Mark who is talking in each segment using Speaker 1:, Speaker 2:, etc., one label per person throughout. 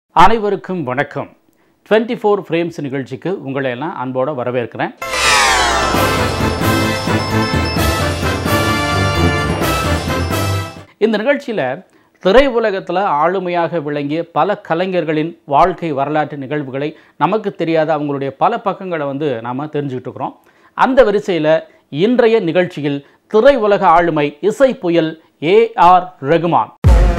Speaker 1: அனைவருக்கும் வணக்கம் 24 four frames நிகழ்ச்சிக்கு உங்களை எல்லாம் அன்போடு வரவேற்கிறேன் இந்த நிகழ்ச்சியில் திரை உலகத்தில் ஆளுமையாக விளங்கிய பல கலைஞர்களின் வாழ்க்கை வரலாற்று நிகழ்வுகளை நமக்கு தெரியாத அவங்களுடைய பல பக்கங்களை வந்து நாம் தெரிஞ்சுக்கிட்டு இருக்கிறோம் அந்த வரிசையில் இன்றைய நிகழ்ச்சியில் திரை உலக ஆளுமை இசை புயல் ஏ ஆர் ரகுமான்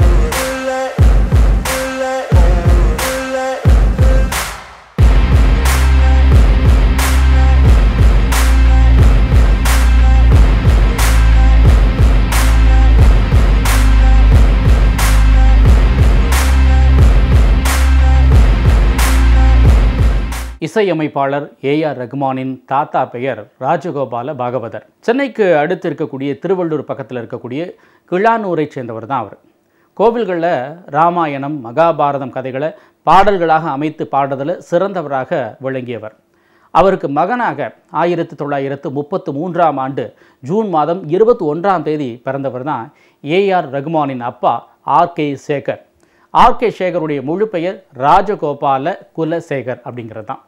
Speaker 1: இசையமைப்பாளர் ஏ ஆர் ரகுமானின் தாத்தா பெயர் ராஜகோபால பாகவதர் சென்னைக்கு அடுத்து இருக்கக்கூடிய திருவள்ளூர் பக்கத்தில் இருக்கக்கூடிய கிளானூரை சேர்ந்தவர் தான் அவர் கோவில்களில் ராமாயணம் மகாபாரதம் கதைகளை பாடல்களாக அமைத்து பாடுறதில் சிறந்தவராக விளங்கியவர் அவருக்கு மகனாக ஆயிரத்தி தொள்ளாயிரத்து முப்பத்து மூன்றாம் ஆண்டு ஜூன் மாதம் இருபத்தி ஒன்றாம் தேதி பிறந்தவர் தான் ஏஆர் ரகுமானின் அப்பா R K Sekhar R K சேகருடைய முழு பெயர் ராஜகோபால குலசேகர் அப்படிங்கிறது தான்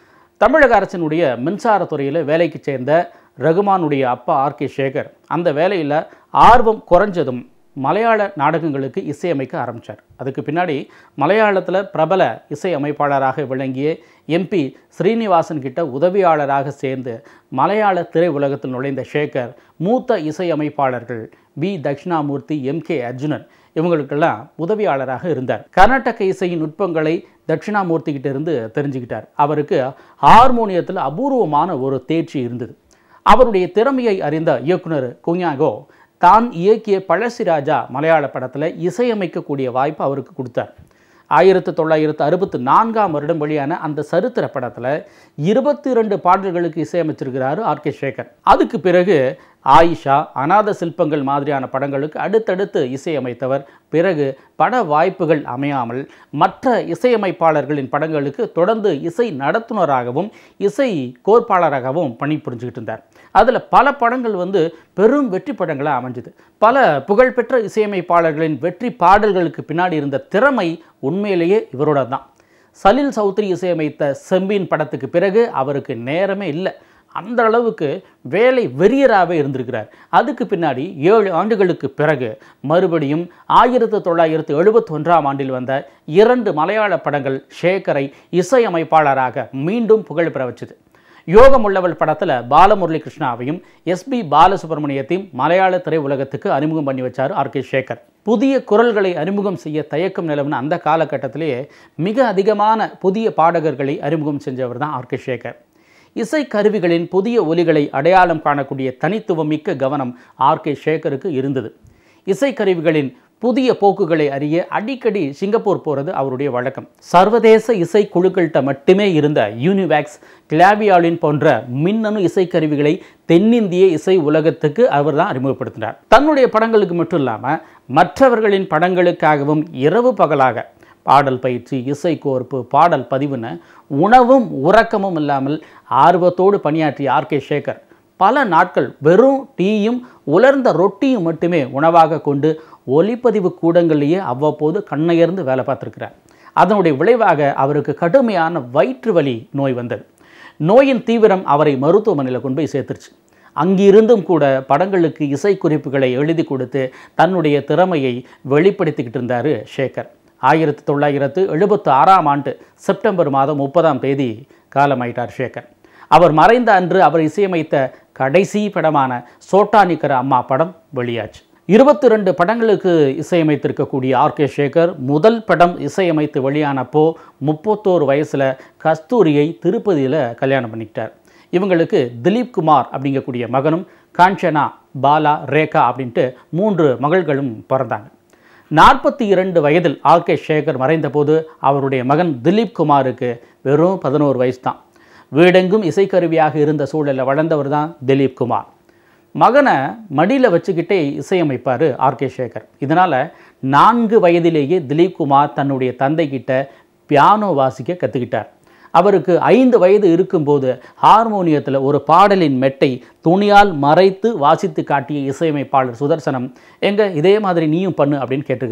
Speaker 1: தமிழக அரசினுடைய மின்சாரத்துறையில் வேலைக்கு சேர்ந்த ரகுமானுடைய அப்பா ஆர் கே சேகர் அந்த வேலையில் ஆர்வம் குறைஞ்சதும் மலையாள நாடகங்களுக்கு இசையமைக்க ஆரம்பித்தார் அதுக்கு பின்னாடி மலையாளத்தில் பிரபல இசை அமைப்பாளராக விளங்கிய எம்பி ஸ்ரீனிவாசன் கிட்ட உதவியாளராக சேர்ந்து மலையாள திரை உலகத்தில் நுழைந்த சேகர் மூத்த இசை அமைப்பாளர்கள் P Dakshinamoorthy M K Arjunan இவங்களுக்கெல்லாம் உதவியாளராக இருந்தார் கர்நாடக இசையின் நுட்பங்களை தட்சிணாமூர்த்தி கிட்ட இருந்து தெரிஞ்சுக்கிட்டார் அவருக்கு ஹார்மோனியத்தில் அபூர்வமான ஒரு தேர்ச்சி இருந்தது அவருடைய திறமையை அறிந்த இயக்குனர் குஞ்யாகோ தான் இயக்கிய பழசிராஜா மலையாள படத்தில் இசையமைக்கக்கூடிய வாய்ப்பு அவருக்கு கொடுத்தார் ஆயிரத்தி தொள்ளாயிரத்து அறுபத்தி நான்காம் வருடம் வெளியான அந்த சரித்திர படத்தில் இருபத்தி ரெண்டு பாடல்களுக்கு இசையமைச்சிருக்கிறாரு ஆர் கே சேகர் அதுக்கு பிறகு ஆயிஷா அநாத சில்பங்கள் மாதிரியான படங்களுக்கு அடுத்தடுத்து இசையமைத்தவர் பிறகு பட வாய்ப்புகள் அமையாமல் மற்ற இசையமைப்பாளர்களின் படங்களுக்கு தொடர்ந்து இசை நடத்துனராகவும் இசை கோர்ப்பாளராகவும் பணிபுரிஞ்சுக்கிட்டு இருந்தார் அதில் பல படங்கள் வந்து பெரும் வெற்றி படங்களாக அமைஞ்சுது பல புகழ்பெற்ற இசையமைப்பாளர்களின் வெற்றி பாடல்களுக்கு பின்னாடி இருந்த திறமை உண்மையிலேயே இவரோட தான் சலில் சௌத்ரி இசையமைத்த செம்பின் படத்துக்கு பிறகு அவருக்கு நேரமே இல்லை அந்த அளவுக்கு வேலை வெறியராகவே இருந்திருக்கிறார் அதுக்கு பின்னாடி ஏழு ஆண்டுகளுக்கு பிறகு மறுபடியும் ஆயிரத்து தொள்ளாயிரத்து எழுபத்தி ஒன்றாம் ஆண்டில் வந்த இரண்டு மலையாள படங்கள் ஷேகரை இசையமைப்பாளராக மீண்டும் புகழ் பெற வச்சுது யோகமுள்ளவள் படத்தில் பாலமுரளி கிருஷ்ணாவையும் எஸ்பி பாலசுப்ரமணியத்தையும் மலையாள திரை உலகத்துக்கு அறிமுகம் பண்ணி வச்சார் ஆர் கே சேகர் புதிய குரல்களை அறிமுகம் செய்ய தயக்கம் நிலவுன அந்த காலகட்டத்திலேயே மிக அதிகமான புதிய பாடகர்களை அறிமுகம் செஞ்சவர் தான் ஆர் கே சேகர் இசை கருவிகளின் புதிய ஒலிகளை அடையாளம் காணக்கூடிய தனித்துவம் மிக்க கவனம் ஆர் கே சேகருக்கு இருந்தது இசைக்கருவிகளின் புதிய போக்குகளை அறிய அடிக்கடி சிங்கப்பூர் போகிறது அவருடைய வழக்கம் சர்வதேச இசை குழுக்கள்கிட்ட மட்டுமே இருந்த யூனிவேக்ஸ் கிளாவியாலின் போன்ற மின்னணு இசைக்கருவிகளை தென்னிந்திய இசை உலகத்துக்கு அவர் தான் அறிமுகப்படுத்தினார் தன்னுடைய படங்களுக்கு மட்டும் இல்லாமல் மற்றவர்களின் படங்களுக்காகவும் இரவு பகலாக பாடல் பயிற்சி இசை கோர்ப்பு பாடல் பதிவுன்னு உணவும் உறக்கமும் இல்லாமல் ஆர்வத்தோடு பணியாற்றிய ஆர் கே சேகர் பல நாட்கள் வெறும் டீயும் உலர்ந்த ரொட்டியும் மட்டுமே உணவாக கொண்டு ஒலிப்பதிவு கூடங்களிலேயே அவ்வப்போது கண்ணையர்ந்து வேலை பார்த்துருக்கிறார் அதனுடைய விளைவாக அவருக்கு கடுமையான வயிற்று வலி நோய் வந்தது நோயின் தீவிரம் அவரை மருத்துவமனையில் கொண்டு போய் சேர்த்துருச்சு அங்கிருந்தும் கூட படங்களுக்கு இசை குறிப்புகளை எழுதி கொடுத்து தன்னுடைய திறமையை வெளிப்படுத்திக்கிட்டு இருந்தார் சேகர் ஆயிரத்தி தொள்ளாயிரத்து எழுபத்து ஆறாம் ஆண்டு செப்டம்பர் மாதம் முப்பதாம் தேதி காலமாயிட்டார் சேகர் அவர் மறைந்த அன்று அவர் இசையமைத்த கடைசி படமான சோட்டானிக்கர அம்மா படம் வெளியாச்சு இருபத்தி ரெண்டு படங்களுக்கு இசையமைத்திருக்கக்கூடிய ஆர் கே சேகர் முதல் படம் இசையமைத்து வெளியானப்போ முப்பத்தோரு வயசில் கஸ்தூரியை திருப்பதியில் கல்யாணம் பண்ணிக்கிட்டார் இவங்களுக்கு திலீப் குமார் அப்படிங்கக்கூடிய மகனும் காஞ்சனா பாலா ரேகா அப்படின்ட்டு மூன்று மகள்களும் பிறந்தாங்க நாற்பத்தி இரண்டு வயதில் ஆர் கே சேகர் மறைந்தபோது அவருடைய மகன் திலீப் குமாருக்கு வெறும் பதினோரு வயசு தான் வீடெங்கும் இசைக்கருவியாக இருந்த சூழலில் வளர்ந்தவர் தான் திலீப் குமார் மகனை மடியில் வச்சுக்கிட்டே இசையமைப்பார் ஆர் கே சேகர் இதனால் நான்கு வயதிலேயே திலீப் குமார் தன்னுடைய தந்தைக்கிட்ட பியானோ வாசிக்க கற்றுக்கிட்டார் அவருக்கு ஐந்து வயது இருக்கும்போது ஹார்மோனியத்தில் ஒரு பாடலின் மெட்டை துணியால் மறைத்து வாசித்து காட்டிய இசையமைப்பாளர் சுதர்சனம் எங்க இதே மாதிரி நீயும் பண்ணு அப்படின்னு கேட்டுக்கிறார்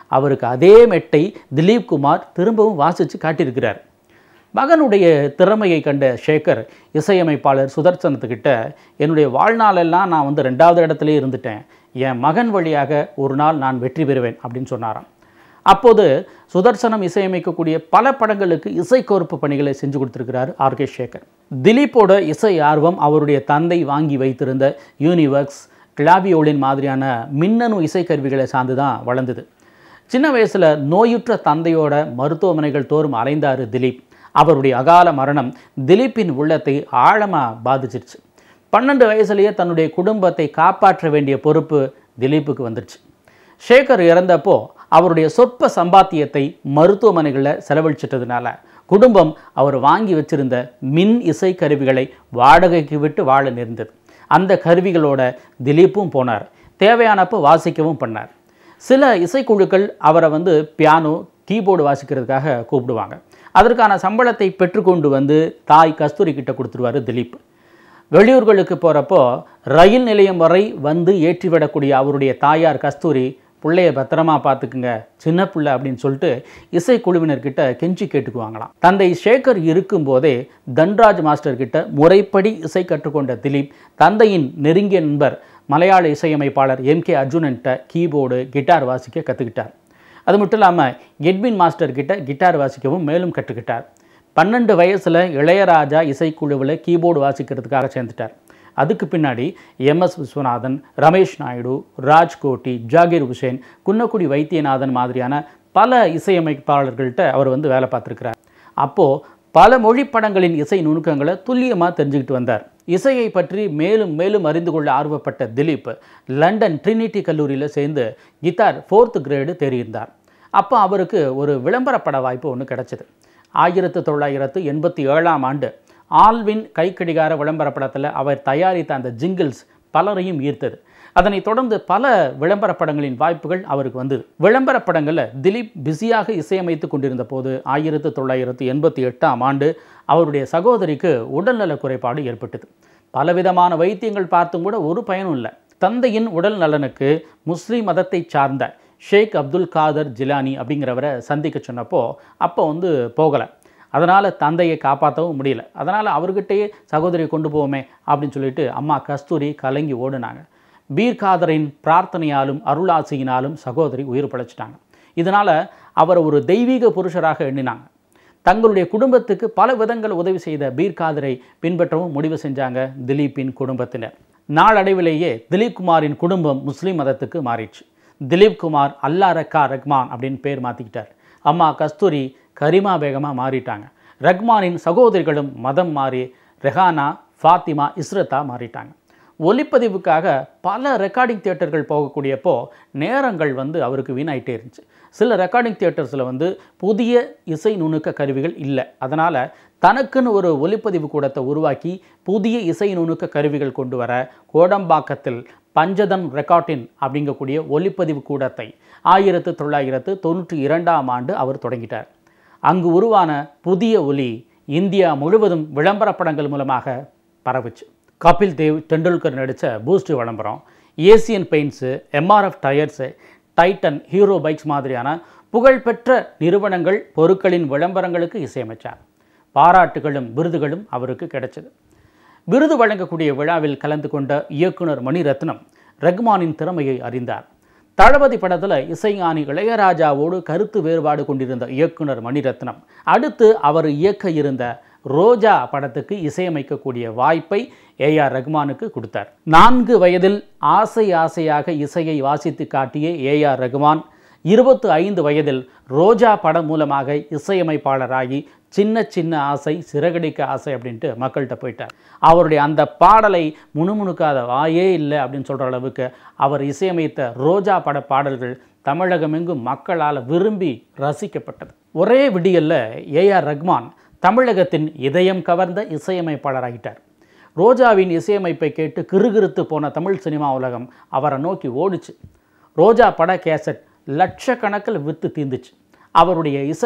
Speaker 1: அவருக்கு அதே மெட்டை திலீப் குமார் திரும்பவும் வாசித்து காட்டியிருக்கிறார் மகனுடைய திறமையை கண்ட சேகர் இசையமைப்பாளர் சுதர்சனத்துக்கிட்ட என்னுடைய வாழ்நாளெல்லாம் நான் வந்து ரெண்டாவது இடத்துல இருந்துட்டேன் என் மகன் வழியாக ஒரு நாள் நான் வெற்றி பெறுவேன் அப்படின்னு சொன்னாராம் அப்போது சுதர்சனம் இசையமைக்கக்கூடிய பல படங்களுக்கு இசைக்கோர்ப்பு பணிகளை செஞ்சு கொடுத்துருக்கிறார் ஆர் கே சேகர் திலீப்போட இசை ஆர்வம் அவருடைய தந்தை வாங்கி வைத்திருந்த யூனிவர்க்ஸ் கிளாபியோலின் மாதிரியான மின்னணு இசைக்கருவிகளை சார்ந்து தான் வளர்ந்தது சின்ன வயசில் நோயுற்ற தந்தையோட மருத்துவமனைகள் தோறும் அலைந்தார் திலீப் அவருடைய அகால மரணம் திலீப்பின் உள்ளத்தை ஆழமாக பாதிச்சிருச்சு பன்னெண்டு வயசுலேயே தன்னுடைய குடும்பத்தை காப்பாற்ற வேண்டிய பொறுப்பு திலீப்புக்கு வந்துருச்சு சேகர் இறந்தப்போ அவருடைய சொற்ப சம்பாத்தியத்தை மருத்துவமனைகளில் செலவழிச்சிட்டதுனால குடும்பம் அவர் வாங்கி வச்சிருந்த மின் இசை கருவிகளை வாடகைக்கு விட்டு வாழ நேர்ந்தது அந்த கருவிகளோட திலீப்பும் போனார் தேவையானப்போ வாசிக்கவும் பண்ணார் சில இசைக்குழுக்கள் அவரை வந்து பியானோ கீபோர்டு வாசிக்கிறதுக்காக கூப்பிடுவாங்க அதற்கான சம்பளத்தை பெற்றுக்கொண்டு வந்து தாய் கஸ்தூரி கிட்ட கொடுத்துருவாரு திலீப் வெளியூர்களுக்கு போகிறப்போ ரயில் நிலையம் வரை வந்து ஏற்றிவிடக்கூடிய அவருடைய தாயார் கஸ்தூரி பிள்ளைய பத்திரமா பார்த்துக்குங்க சின்ன பிள்ளை அப்படின்னு சொல்லிட்டு இசைக்குழுவினர்கிட்ட கெஞ்சி கேட்டுக்குவாங்களாம் தந்தை சேகர் இருக்கும்போதே தன்ராஜ் மாஸ்டர் கிட்ட முறைப்படி இசை கற்றுக்கொண்ட திலீப் தந்தையின் நெருங்கிய நண்பர் மலையாள இசையமைப்பாளர் எம் கே அர்ஜுனன்கிட்ட கீபோர்டு கிட்டார் வாசிக்க கற்றுக்கிட்டார் அது மட்டும் இல்லாமல் எட்வின் மாஸ்டர் கிட்ட கிட்டார் வாசிக்கவும் மேலும் கற்றுக்கிட்டார் பன்னெண்டு வயசில் இளையராஜா இசைக்குழுவில் கீபோர்டு வாசிக்கிறதுக்காக சேர்ந்துட்டார் அதுக்கு பின்னாடி எம்எஸ் விஸ்வநாதன் ரமேஷ் நாயுடு ராஜ்கோட்டி ஜாகிர் ஹுசேன் குன்னக்குடி வைத்தியநாதன் மாதிரியான பல இசையமைப்பாளர்கள்ட்ட அவர் வந்து வேலை பார்த்துருக்கிறார் அப்போது பல மொழி படங்களின் இசை நுணுக்கங்களை துல்லியமாக தெரிஞ்சுக்கிட்டு வந்தார் இசையை பற்றி மேலும் மேலும் அறிந்து கொள்ள ஆர்வப்பட்ட திலீப் லண்டன் ட்ரினிட்டி கல்லூரியில் சேர்ந்து கிட்டார் ஃபோர்த் கிரேடு தேறியிருந்தார் அப்போ அவருக்கு ஒரு விளம்பரப்பட வாய்ப்பு ஒன்று கிடைச்சது ஆயிரத்து தொள்ளாயிரத்து எண்பத்தி ஏழாம் ஆண்டு ஆல்வின் கைக்கடிகார விளம்பரப்படத்தில் அவர் தயாரித்த அந்த ஜிங்கிள்ஸ் பலரையும் ஈர்த்தது அதனைத் தொடர்ந்து பல விளம்பர படங்களின் வாய்ப்புகள் அவருக்கு வந்தது விளம்பர படங்களில் திலீப் பிஸியாக இசையமைத்து கொண்டிருந்த போது ஆயிரத்து தொள்ளாயிரத்து எண்பத்தி எட்டாம் ஆண்டு அவருடைய சகோதரிக்கு உடல்நல குறைபாடு ஏற்பட்டது பலவிதமான வைத்தியங்கள் பார்த்தும் கூட ஒரு பயனும் இல்லை தந்தையின் உடல் நலனுக்கு முஸ்லீம் மதத்தை சார்ந்த ஷேக் அப்துல் காதர் ஜிலானி அப்படிங்கிறவரை சந்திக்க சொன்னப்போ அப்போ வந்து போகலை அதனால் தந்தையை காப்பாற்றவும் முடியல அதனால் அவர்கிட்டயே சகோதரியை கொண்டு போவோமே அப்படின்னு சொல்லிட்டு அம்மா கஸ்தூரி கலங்கி ஓடுனாங்க பீர்காதரின் பிரார்த்தனையாலும் அருளாசியினாலும் சகோதரி உயிர் பிழைச்சிட்டாங்க இதனால் அவர் ஒரு தெய்வீக புருஷராக எண்ணினாங்க தங்களுடைய குடும்பத்துக்கு பல விதங்கள் உதவி செய்த பீர்காதரை பின்பற்றவும் முடிவு செஞ்சாங்க திலீப்பின் குடும்பத்தினர் நாளடைவிலேயே திலீப் குமாரின் குடும்பம் முஸ்லீம் மதத்துக்கு மாறிடுச்சு திலீப் குமார் அல்லா ரக்கா ரஹ்மான் அப்படின்னு பேர் மாற்றிக்கிட்டார் அம்மா கஸ்தூரி கரிமா பேகமாக மாறிட்டாங்க ரஹ்மானின் சகோதரிகளும் மதம் மாறி ரெஹானா ஃபாத்திமா இஸ்ரத்தா மாறிட்டாங்க ஒலிப்பதிவுக்காக பல ரெக்கார்டிங் தியேட்டர்கள் போகக்கூடியப்போ நேரங்கள் வந்து அவருக்கு வீணாயிட்டே இருந்துச்சு சில ரெக்கார்டிங் தியேட்டர்ஸில் வந்து புதிய இசை நுணுக்க கருவிகள் இல்லை அதனால் தனக்குன்னு ஒரு ஒலிப்பதிவு கூடத்தை உருவாக்கி புதிய இசை நுணுக்க கருவிகள் கொண்டு வர கோடம்பாக்கத்தில் பஞ்சதம் ரெக்கார்டின் அப்படிங்கக்கூடிய ஒலிப்பதிவு கூடத்தை ஆயிரத்து தொள்ளாயிரத்து தொண்ணூற்றி இரண்டாம் ஆண்டு அவர் தொடங்கிட்டார் அங்கு உருவான புதிய ஒலி இந்தியா முழுவதும் விளம்பர படங்கள் மூலமாக பரவுச்சு கபில் தேவ் டெண்டுல்கர் நடித்த பூஸ்ட் விளம்பரம் Asian paints MRF tyres Titan Hero bikes மாதிரியான புகழ்பெற்ற நிறுவனங்கள் பொருட்களின் விளம்பரங்களுக்கு இசையமைச்சார் பாராட்டுகளும் விருதுகளும் அவருக்கு கிடைச்சது விருது வழங்கக்கூடிய விழாவில் கலந்து கொண்ட இயக்குனர் மணிரத்னம் ரஹ்மானின் திறமையை அறிந்தார் தளபதி படத்தில் இசைஞானி இளையராஜாவோடு கருத்து வேறுபாடு கொண்டிருந்த இயக்குனர் மணிரத்னம் அடுத்து அவர் இயக்க இருந்த ரோஜா படத்துக்கு இசையமைக்கக்கூடிய வாய்ப்பை ஏஆர் ரஹ்மானுக்கு கொடுத்தார் நான்கு வயதில் ஆசை ஆசையாக இசையை வாசித்து காட்டிய ஏஆர் ரஹ்மான் இருபத்து ஐந்து வயதில் ரோஜா படம் மூலமாக இசையமைப்பாளராகி சின்ன சின்ன ஆசை சிறகடிக்க ஆசை அப்படின்ட்டு மக்கள்கிட்ட போயிட்டார் அவருடைய அந்த பாடலை முணுமுணுக்காத வாயே இல்லை அப்படின்னு சொல்கிற அளவுக்கு அவர் இசையமைத்த ரோஜா பட பாடல்கள் தமிழகமெங்கும் மக்களால் விரும்பி ரசிக்கப்பட்டது ஒரே விடியல்ல ஏஆர் ரஹ்மான் தமிழகத்தின் இதயம் கவர்ந்த இசையமைப்பாளராகிட்டார் ரோஜாவின் இசையமைப்பை கேட்டு கிறுகிறுத்து போன தமிழ் சினிமா உலகம் அவரை நோக்கி ஓடுச்சு ரோஜா பட கேசட் லட்சக்கணக்கில் விற்று தீர்ந்துச்சு அவருடைய இசை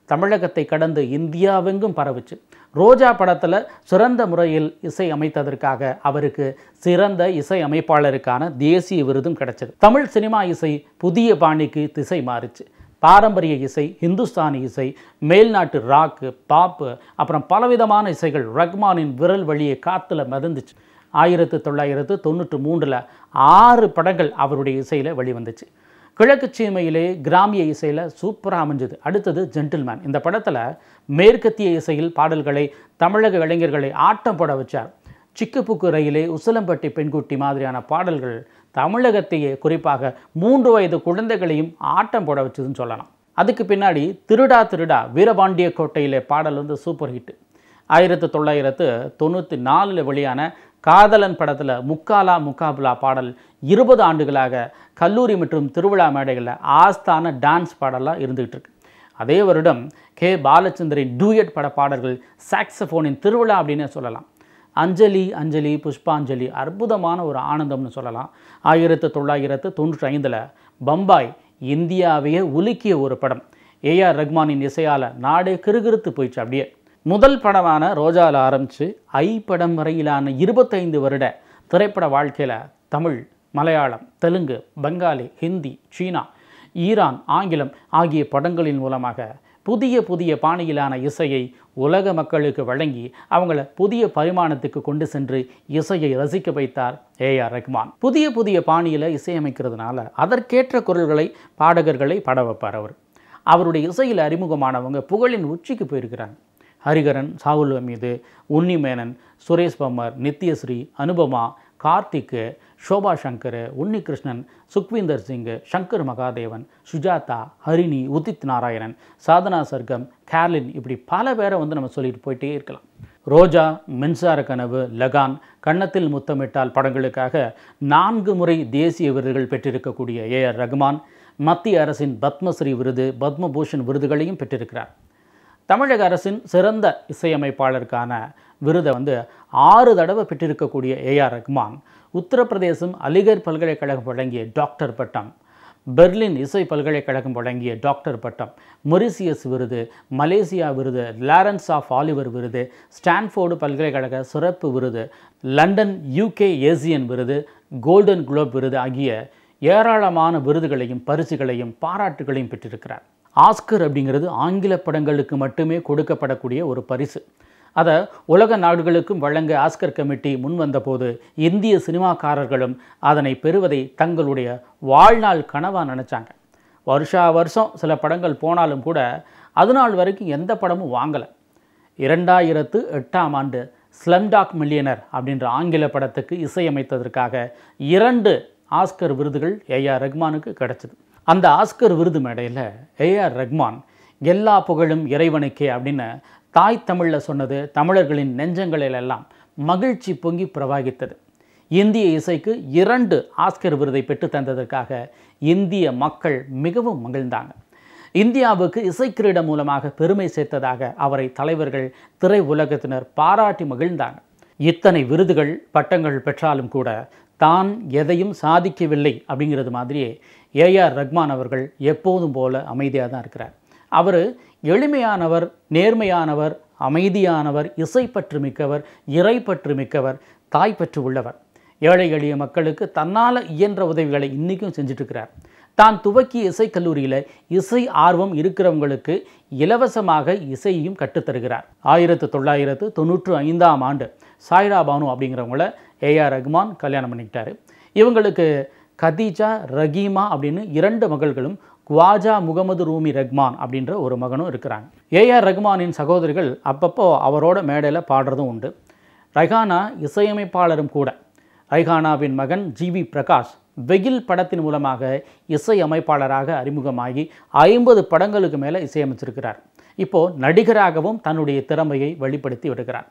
Speaker 1: தமிழகத்தை கடந்து இந்தியாவெங்கும் பரவுச்சு ரோஜா படத்தில் சிறந்த முறையில் இசை அமைத்ததற்காக அவருக்கு சிறந்த இசை அமைப்பாளருக்கான தேசிய விருதும் கிடைச்சது தமிழ் சினிமா இசை புதிய பாணிக்கு திசை மாறுச்சு பாரம்பரிய இசை இந்துஸ்தானி இசை மேல்நாட்டு ராக்கு பாப்பு அப்புறம் பலவிதமான இசைகள் ரஹ்மானின் விரல் வழியே காற்றுல மிதந்துச்சு ஆயிரத்து தொள்ளாயிரத்து தொண்ணூற்று மூன்றில் ஆறு படங்கள் அவருடைய இசையில் வெளிவந்துச்சு கிழக்கு சீமையிலே கிராமிய இசையில் சூப்பராக அமைஞ்சது அடுத்தது ஜென்டில்மேன் இந்த படத்தில் மேற்கத்திய இசையில் பாடல்களை தமிழக இளைஞர்களை ஆட்டம் போட வச்சார் சிக்குப்புக்கு ரயிலே உசிலம்பட்டி பெண்குட்டி மாதிரியான பாடல்கள் தமிழகத்தையே குறிப்பாக மூன்று வயது குழந்தைகளையும் ஆட்டம் போட வச்சதுன்னு சொல்லலாம் அதுக்கு பின்னாடி திருடா திருடா வீரபாண்டிய கோட்டையிலே பாடல் வந்து சூப்பர் ஹிட் ஆயிரத்து தொள்ளாயிரத்து தொண்ணூற்றி நாலில் வெளியான காதலன் படத்தில் முக்காலா முக்காபுலா பாடல் இருபது ஆண்டுகளாக கல்லூரி மற்றும் திருவிழா மேடைகளில் ஆஸ்தான டான்ஸ் பாடலாக இருந்துகிட்டு இருக்கு அதே வருடம் கே பாலச்சந்தரின் டூயட் பட பாடல்கள் சாக்ஸஃபோனின் திருவிழா அப்படின்னு சொல்லலாம் அஞ்சலி அஞ்சலி புஷ்பாஞ்சலி அற்புதமான ஒரு ஆனந்தம்னு சொல்லலாம் ஆயிரத்து தொள்ளாயிரத்து தொண்ணூற்றி ஐந்தில் பம்பாய் இந்தியாவையே உலுக்கிய ஒரு படம் ஏஆர் ரஹ்மானின் இசையால் நாடே கிறுகிறுத்து போயிடுச்சு அப்படியே முதல் படமான ரோஜாவில் ஆரம்பித்து ஐ படம் வரையிலான இருபத்தைந்து வருட திரைப்பட வாழ்க்கையில் தமிழ் மலையாளம் தெலுங்கு பெங்காலி ஹிந்தி சீனா ஈரான் ஆங்கிலம் ஆகிய படங்களின் மூலமாக புதிய புதிய பாணியிலான இசையை உலக மக்களுக்கு வழங்கி அவங்கள புதிய பரிமாணத்துக்கு கொண்டு சென்று இசையை ரசிக்க வைத்தார் ஏஆர் ரஹ்மான் புதிய புதிய பாணியில் இசையமைக்கிறதுனால அதற்கேற்ற குரல்களை பாடகர்களை பாட வைப்பார் அவர் அவருடைய இசையில் அறிமுகமானவங்க புகழின் உச்சிக்கு போயிருக்கிறாங்க ஹரிகரன் சாகுல் அமீது உன்னிமேனன் சுரேஷ் பம்மர் நித்யஸ்ரீ அனுபமா கார்த்திக்கு சோபா சங்கர் உன்னிகிருஷ்ணன் சுக்வீந்தர் சிங் சங்கர் மகாதேவன் சுஜாதா ஹரிணி உதித் நாராயணன் சாதனா சர்க்கம் கேர்லின் இப்படி பல பேரை வந்து நம்ம சொல்லிட்டு போயிட்டே இருக்கலாம் ரோஜா மின்சார கனவு லகான் கன்னத்தில் முத்தமிட்டால் படங்களுக்காக நான்கு முறை தேசிய விருதுகள் பெற்றிருக்கக்கூடிய ஏஆர் ரகுமான் மத்திய அரசின் பத்மஸ்ரீ விருது பத்மபூஷன் விருதுகளையும் பெற்றிருக்கிறார் தமிழக அரசின் சிறந்த இசையமைப்பாளருக்கான விருதை வந்து ஆறு தடவை பெற்றிருக்கக்கூடிய ஏஆர் ரஹ்மான் உத்தரப்பிரதேசம் அலிகர் பல்கலைக்கழகம் வழங்கிய டாக்டர் பட்டம் பெர்லின் இசை பல்கலைக்கழகம் வழங்கிய டாக்டர் பட்டம் மொரிசியஸ் விருது மலேசியா விருது லாரன்ஸ் ஆஃப் ஆலிவர் விருது ஸ்டான்ஃபோர்டு பல்கலைக்கழக சிறப்பு விருது லண்டன் யூகே ஏசியன் விருது கோல்டன் குளோப் விருது ஆகிய ஏராளமான விருதுகளையும் பரிசுகளையும் பாராட்டுகளையும் பெற்றிருக்கிறார் ஆஸ்கர் அப்படிங்கிறது ஆங்கில படங்களுக்கு மட்டுமே கொடுக்கப்படக்கூடிய ஒரு பரிசு அதை உலக நாடுகளுக்கும் வழங்க ஆஸ்கர் கமிட்டி முன் வந்தபோது இந்திய சினிமாக்காரர்களும் அதனை பெறுவதை தங்களுடைய வாழ்நாள் கனவாக நினச்சாங்க வருஷா வருஷம் சில படங்கள் போனாலும் கூட அது நாள் வரைக்கும் எந்த படமும் வாங்கலை இரண்டாயிரத்து எட்டாம் ஆண்டு ஸ்லம்டாக் மில்லியனர் அப்படின்ற ஆங்கில படத்துக்கு இசையமைத்ததற்காக இரண்டு ஆஸ்கர் விருதுகள் ஏஆர் ரஹ்மானுக்கு கிடைச்சது அந்த ஆஸ்கர் விருது மேடையில் ஏஆர் ரஹ்மான் எல்லா புகழும் இறைவனுக்கே அப்படின்னு தாய் தமிழில் சொன்னது தமிழர்களின் நெஞ்சங்களிலெல்லாம் மகிழ்ச்சி பொங்கி பிரவாகித்தது இந்திய இசைக்கு இரண்டு ஆஸ்கர் விருதை பெற்று தந்ததற்காக இந்திய மக்கள் மிகவும் மகிழ்ந்தாங்க இந்தியாவுக்கு இசைக்கிரீடம் மூலமாக பெருமை சேர்த்ததாக அவரை தலைவர்கள் திரை உலகத்தினர் பாராட்டி மகிழ்ந்தாங்க இத்தனை விருதுகள் பட்டங்கள் பெற்றாலும் கூட தான் எதையும் சாதிக்கவில்லை அப்படிங்கிறது மாதிரியே ஏஆர் ரஹ்மான் அவர்கள் எப்போதும் போல அமைதியாக தான் இருக்கிறார் அவர் எளிமையானவர் நேர்மையானவர் அமைதியானவர் இசைப்பற்று மிக்கவர் இறைப்பற்று மிக்கவர் தாய்ப்பற்று உள்ளவர் ஏழை எளிய மக்களுக்கு தன்னால் இயன்ற உதவிகளை இன்றைக்கும் செஞ்சுட்ருக்கிறார் தான் துவக்கிய இசைக்கல்லூரியில் இசை ஆர்வம் இருக்கிறவங்களுக்கு இலவசமாக இசையையும் கற்றுத்தருகிறார் ஆயிரத்து தொள்ளாயிரத்து தொண்ணூற்று ஐந்தாம் ஆண்டு சாய்ரா பானு அப்படிங்கிறவங்கள ஏஆர் ரஹ்மான் கல்யாணம் பண்ணிக்கிட்டாரு இவங்களுக்கு கதீஜா ரகீமா அப்படின்னு இரண்டு மகள்களும் குவாஜா முகமது ரூமி ரஹ்மான் அப்படின்ற ஒரு மகனும் இருக்கிறாங்க ஏஆர் ரஹ்மானின் சகோதரிகள் அப்பப்போ அவரோட மேடையில் பாடுறதும் உண்டு ரெஹானா இசையமைப்பாளரும் கூட ரெஹானாவின் மகன் ஜிவி பிரகாஷ் வெயில் படத்தின் மூலமாக இசையமைப்பாளராக அறிமுகமாகி ஐம்பது படங்களுக்கு மேலே இசையமைச்சிருக்கிறார் இப்போது நடிகராகவும் தன்னுடைய திறமையை வெளிப்படுத்தி விடுகிறார்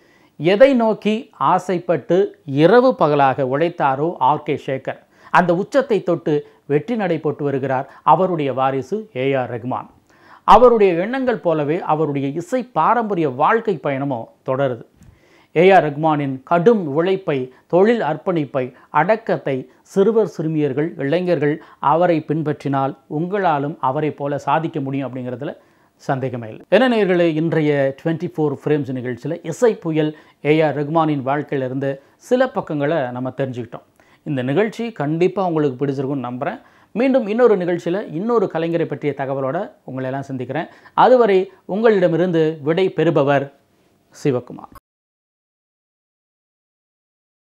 Speaker 1: எதை நோக்கி ஆசைப்பட்டு இரவு பகலாக உழைத்தாரோ ஆர் கே சேகர் அந்த உச்சத்தை தொட்டு வெற்றி நடை போட்டு வருகிறார் அவருடைய வாரிசு ஏஆர் ரஹ்மான் அவருடைய எண்ணங்கள் போலவே அவருடைய இசை பாரம்பரிய வாழ்க்கை பயணமும் தொடருது ஏஆர் ரஹ்மானின் கடும் உழைப்பை தொழில் அர்ப்பணிப்பை அடக்கத்தை சிறுவர் சிறுமியர்கள் இளைஞர்கள் அவரை பின்பற்றினால் உங்களாலும் அவரை போல சாதிக்க முடியும் அப்படிங்கிறதுல சந்தேகமே இல்லை என்ன நேயர்களே இன்றைய டுவெண்ட்டி ஃபோர் ஃப்ரேம்ஸ் நிகழ்ச்சியில் இசை புயல் ஏஆர் ரஹ்மானின் வாழ்க்கையிலிருந்து சில பக்கங்களை நம்ம தெரிஞ்சுக்கிட்டோம் இந்த நிகழ்ச்சி கண்டிப்பாக உங்களுக்கு பிடிச்சிருக்கும்னு நம்புகிறேன் மீண்டும் இன்னொரு நிகழ்ச்சியில் இன்னொரு கலைஞரை பற்றிய தகவலோட உங்களை எல்லாம் சந்திக்கிறேன் அதுவரை உங்களிடமிருந்து விடை பெறுபவர் சிவகுமார்